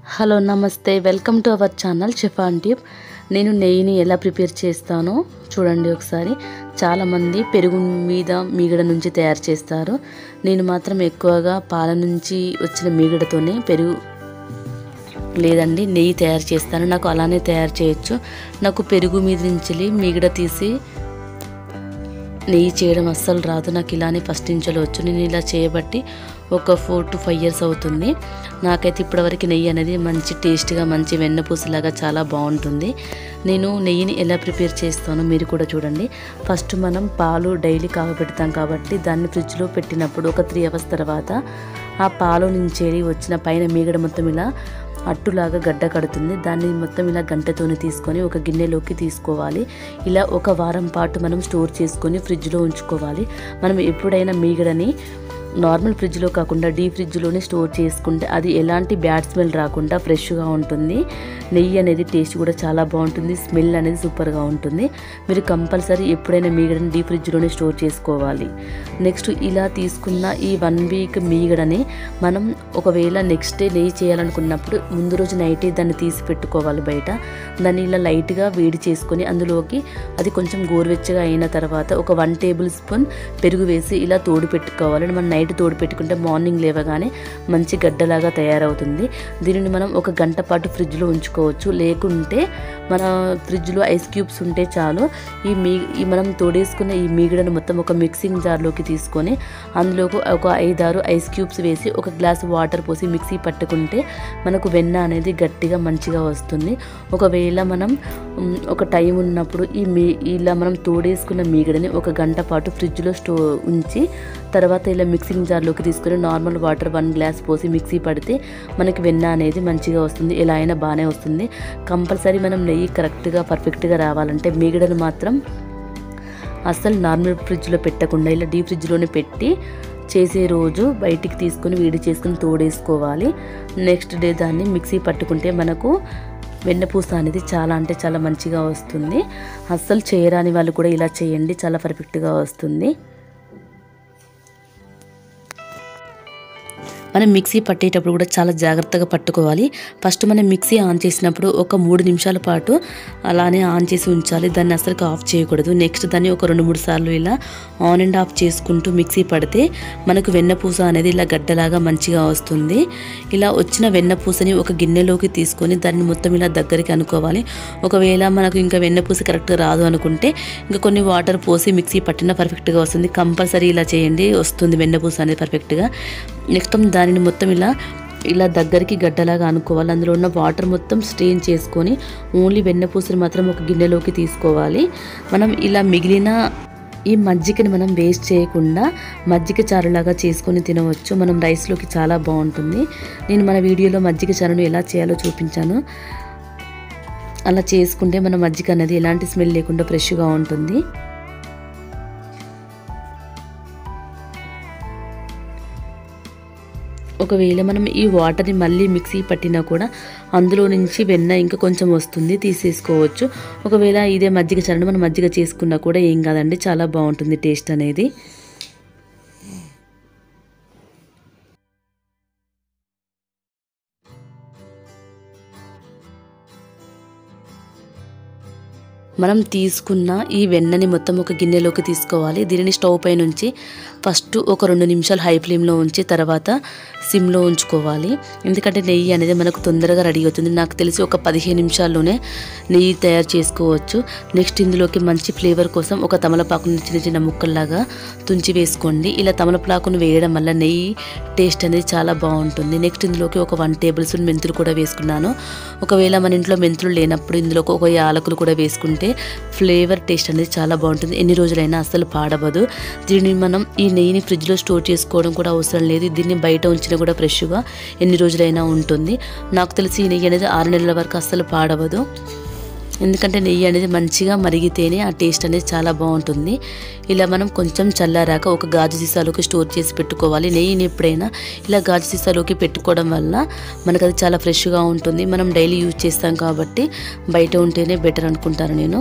hello నమస్తే welcome to our channel షెఫాన్ tube నేను నెయ్యిని ఎలా ప్రిపేర్ చేస్తానో చూడండి ఒకసారి చాలామంది పెరుగు మీద మీగడ నుంచి తయారు చేస్తారు నేను మాత్రం ఎక్కువగా పాల నుంచి వచ్చిన మీగడతోనే పెరుగు లేదండి నెయ్యి తయారు చేస్తాను నాకు అలానే తయారు చేయొచ్చు నాకు పెరుగు మీద నుంచి మీగడ తీసి నెయ్యి చేయడం అస్సలు రాదు నాకు ఇలానే ఫస్ట్ నుంచి వచ్చు నేను ఇలా చేయబట్టి ఒక ఫోర్ టు ఫైవ్ ఇయర్స్ అవుతుంది నాకైతే ఇప్పటివరకు నెయ్యి అనేది మంచి టేస్ట్గా మంచి వెన్నపూసలాగా చాలా బాగుంటుంది నేను నెయ్యిని ఎలా ప్రిపేర్ చేస్తానో మీరు కూడా చూడండి ఫస్ట్ మనం పాలు డైలీ కాగబెడతాం కాబట్టి దాన్ని ఫ్రిడ్జ్లో పెట్టినప్పుడు ఒక త్రీ అవర్స్ తర్వాత ఆ పాలు నుంచి వచ్చిన పైన మీగడ మొత్తం ఇలా అట్టులాగా గడ్డ కడుతుంది దాన్ని మొత్తం ఇలా గంటతోని తీసుకొని ఒక గిన్నెలోకి తీసుకోవాలి ఇలా ఒక వారం పాటు మనం స్టోర్ చేసుకొని ఫ్రిడ్జ్లో ఉంచుకోవాలి మనం ఎప్పుడైనా మీగడని నార్మల్ ఫ్రిడ్జ్లో కాకుండా డీ ఫ్రిడ్జ్లోనే స్టోర్ చేసుకుంటే అది ఎలాంటి బ్యాడ్ స్మెల్ రాకుండా ఫ్రెష్గా ఉంటుంది నెయ్యి అనేది టేస్ట్ కూడా చాలా బాగుంటుంది స్మెల్ అనేది సూపర్గా ఉంటుంది మీరు కంపల్సరీ ఎప్పుడైనా మీగడని డీ ఫ్రిడ్జ్లోనే స్టోర్ చేసుకోవాలి నెక్స్ట్ ఇలా తీసుకున్న ఈ వన్ వీక్ మీగడని మనం ఒకవేళ నెక్స్ట్ డే నెయ్యి చేయాలనుకున్నప్పుడు ముందు రోజు నైటే దాన్ని తీసి పెట్టుకోవాలి బయట దాన్ని ఇలా లైట్గా వేడి చేసుకొని అందులోకి అది కొంచెం గోరువెచ్చగా అయిన తర్వాత ఒక వన్ టేబుల్ స్పూన్ పెరుగు వేసి ఇలా తోడు పెట్టుకోవాలి మనం నైట్ తోడు పెట్టుకుంటే మార్నింగ్ లేవగానే మంచి గడ్డలాగా తయారవుతుంది దీనిని మనం ఒక గంట పాటు ఫ్రిడ్జ్లో ఉంచుకోవచ్చు లేకుంటే మన ఫ్రిడ్జ్లో ఐస్ క్యూబ్స్ ఉంటే చాలు ఈ మీ ఈ మనం తోడేసుకున్న ఈ మీగడను మొత్తం ఒక మిక్సింగ్ జార్లోకి తీసుకొని అందులోకి ఒక ఐదారు ఐస్ క్యూబ్స్ వేసి ఒక గ్లాస్ వాటర్ పోసి మిక్సీ పట్టుకుంటే మనకు వెన్న అనేది గట్టిగా మంచిగా వస్తుంది ఒకవేళ మనం మ్, ఒక టైం ఉన్నప్పుడు ఈ మీ ఇలా మనం తోడేసుకున్న మీగడని ఒక గంట పాటు ఫ్రిడ్జ్లో స్టో ఉంచి తర్వాత ఇలా మిక్సింగ్ జార్లోకి తీసుకొని నార్మల్ వాటర్ వన్ గ్లాస్ పోసి మిక్సీ పడితే మనకి వెన్న అనేది మంచిగా వస్తుంది ఎలా అయినా బాగానే వస్తుంది కంపల్సరీ మనం నెయ్యి కరెక్ట్గా పర్ఫెక్ట్గా రావాలంటే మీగడను మాత్రం అస్సలు నార్మల్ ఫ్రిడ్జ్లో పెట్టకుండా ఇలా డీప్ ఫ్రిడ్జ్లోనే పెట్టి చేసే రోజు బయటికి తీసుకొని వేడి చేసుకుని తోడేసుకోవాలి నెక్స్ట్ డే దాన్ని మిక్సీ పట్టుకుంటే మనకు వెన్నపూస అనేది చాలా అంటే చాలా మంచిగా వస్తుంది అస్సలు చేయరాని వాళ్ళు కూడా ఇలా చేయండి చాలా పర్ఫెక్ట్గా వస్తుంది మనం మిక్సీ పట్టేటప్పుడు కూడా చాలా జాగ్రత్తగా పట్టుకోవాలి ఫస్ట్ మనం మిక్సీ ఆన్ చేసినప్పుడు ఒక మూడు నిమిషాల పాటు అలానే ఆన్ చేసి ఉంచాలి దాన్ని అసలు ఆఫ్ చేయకూడదు నెక్స్ట్ దాన్ని ఒక రెండు మూడు సార్లు ఇలా ఆన్ అండ్ ఆఫ్ చేసుకుంటూ మిక్సీ పడితే మనకు వెన్నపూస అనేది ఇలా గడ్డలాగా మంచిగా వస్తుంది ఇలా వచ్చిన వెన్నపూసని ఒక గిన్నెలోకి తీసుకొని దాన్ని మొత్తం ఇలా దగ్గరికి అనుకోవాలి ఒకవేళ మనకు ఇంకా వెన్నపూస కరెక్ట్గా రాదు అనుకుంటే ఇంకా కొన్ని వాటర్ పోసి మిక్సీ పట్టినా పర్ఫెక్ట్గా వస్తుంది కంపల్సరీ ఇలా చేయండి వస్తుంది వెన్నపూస అనేది పర్ఫెక్ట్గా నెక్స్ట్ దానిని మొత్తం ఇలా ఇలా దగ్గరికి గడ్డలాగా అనుకోవాలి అందులో ఉన్న వాటర్ మొత్తం స్ట్రెయిన్ చేసుకొని ఓన్లీ వెన్నపూసని మాత్రం ఒక గిన్నెలోకి తీసుకోవాలి మనం ఇలా మిగిలిన ఈ మజ్జిగని మనం వేస్ట్ చేయకుండా మజ్జిగ చారులాగా చేసుకొని తినవచ్చు మనం రైస్లోకి చాలా బాగుంటుంది నేను మన వీడియోలో మజ్జిగ చారును ఎలా చేయాలో చూపించాను అలా చేసుకుంటే మన మజ్జిగ అనేది ఎలాంటి స్మెల్ లేకుండా ఫ్రెష్గా ఉంటుంది ఒకవేళ మనం ఈ వాటర్ని మళ్ళీ మిక్సీ పట్టినా కూడా అందులో నుంచి వెన్న ఇంకా కొంచెం వస్తుంది తీసేసుకోవచ్చు ఒకవేళ ఇదే మజ్జిగ చరణం మనం మజ్జిగ చేసుకున్నా కూడా ఏం కాదండి చాలా బాగుంటుంది టేస్ట్ అనేది మనం తీసుకున్న ఈ వెన్నని మొత్తం ఒక గిన్నెలోకి తీసుకోవాలి దీనిని స్టవ్ పై నుంచి ఫస్ట్ ఒక రెండు నిమిషాలు హై ఫ్లేమ్లో ఉంచి తర్వాత సిమ్లో ఉంచుకోవాలి ఎందుకంటే నెయ్యి అనేది మనకు తొందరగా రెడీ అవుతుంది నాకు తెలిసి ఒక పదిహేను నిమిషాల్లోనే నెయ్యి తయారు చేసుకోవచ్చు నెక్స్ట్ ఇందులోకి మంచి ఫ్లేవర్ కోసం ఒక తమలపాకుని చిన్న చిన్న ముక్కల్లాగా తుంచి వేసుకోండి ఇలా తమలపాకును వేయడం వల్ల నెయ్యి టేస్ట్ అనేది చాలా బాగుంటుంది నెక్స్ట్ ఇందులోకి ఒక వన్ టేబుల్ స్పూన్ మెంతులు కూడా వేసుకున్నాను ఒకవేళ మన ఇంట్లో మెంతులు లేనప్పుడు ఇందులోకి ఒక యాలకులు కూడా వేసుకుంటే ఫ్లేవర్ టేస్ట్ అనేది చాలా బాగుంటుంది ఎన్ని రోజులైనా అస్సలు పాడవదు దీన్ని మనం ఈ నెయ్యిని ఫ్రిడ్జ్లో స్టోర్ చేసుకోవడం కూడా అవసరం లేదు దీన్ని బయట ఉంచినా కూడా ఫ్రెష్గా ఎన్ని రోజులైనా ఉంటుంది నాకు తెలిసి ఈ నెయ్యి అనేది ఆరు నెలల వరకు అస్సలు పాడవదు ఎందుకంటే నెయ్యి అనేది మంచిగా మరిగితేనే ఆ టేస్ట్ అనేది చాలా బాగుంటుంది ఇలా మనం కొంచెం చల్లారాక ఒక గాజు సీసాలోకి స్టోర్ చేసి పెట్టుకోవాలి నెయ్యిని ఎప్పుడైనా ఇలా గాజు సీసాలోకి పెట్టుకోవడం వల్ల మనకు అది చాలా ఫ్రెష్గా ఉంటుంది మనం డైలీ యూజ్ చేస్తాం కాబట్టి బయట ఉంటేనే బెటర్ అనుకుంటాను నేను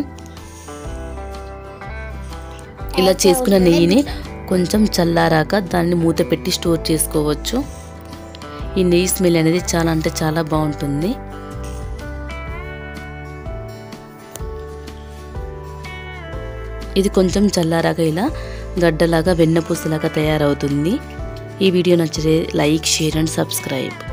ఇలా చేసుకున్న నెయ్యిని కొంచెం చల్లారాక దాన్ని మూత పెట్టి స్టోర్ చేసుకోవచ్చు ఈ నెయ్యి స్మెల్ అనేది చాలా అంటే చాలా బాగుంటుంది ఇది కొంచెం చల్లారాగా ఇలా గడ్డలాగా వెన్నపూసలాగా తయారవుతుంది ఈ వీడియో నచ్చితే లైక్ షేర్ అండ్ సబ్స్క్రైబ్